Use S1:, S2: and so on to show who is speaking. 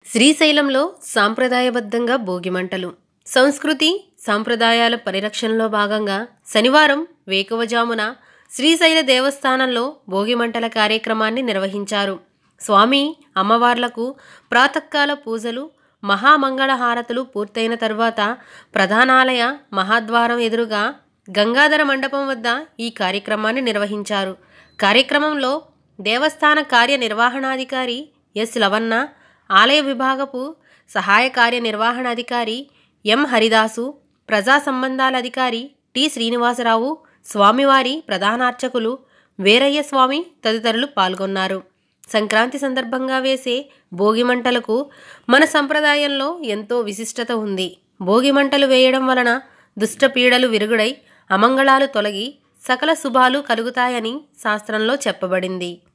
S1: శ్రీశైలంలో సాంప్రదాయబద్ధంగా భోగిమంటలు సంస్కృతి సాంప్రదాయాల పరిరక్షణలో భాగంగా శనివారం వేకువజామున శ్రీశైల దేవస్థానంలో భోగిమంటల కార్యక్రమాన్ని నిర్వహించారు స్వామి అమ్మవార్లకు ప్రాతకాల పూజలు మహామంగళహారతులు పూర్తయిన తరువాత ప్రధానాలయ మహాద్వారం ఎదురుగా గంగాధర మండపం వద్ద ఈ కార్యక్రమాన్ని నిర్వహించారు కార్యక్రమంలో దేవస్థాన కార్యనిర్వహణాధికారి ఎస్ లవన్న ఆలయ విభాగపు సహాయ కార్యనిర్వహణాధికారి ఎం హరిదాసు ప్రజా సంబంధాల అధికారి టి శ్రీనివాసరావు స్వామివారి ప్రధానార్చకులు వీరయ్య స్వామి తదితరులు పాల్గొన్నారు సంక్రాంతి సందర్భంగా వేసే భోగిమంటలకు మన సంప్రదాయంలో ఎంతో విశిష్టత ఉంది భోగిమంటలు వేయడం వలన దుష్టపీడలు విరుగుడై అమంగళాలు తొలగి సకల శుభాలు కలుగుతాయని శాస్త్రంలో చెప్పబడింది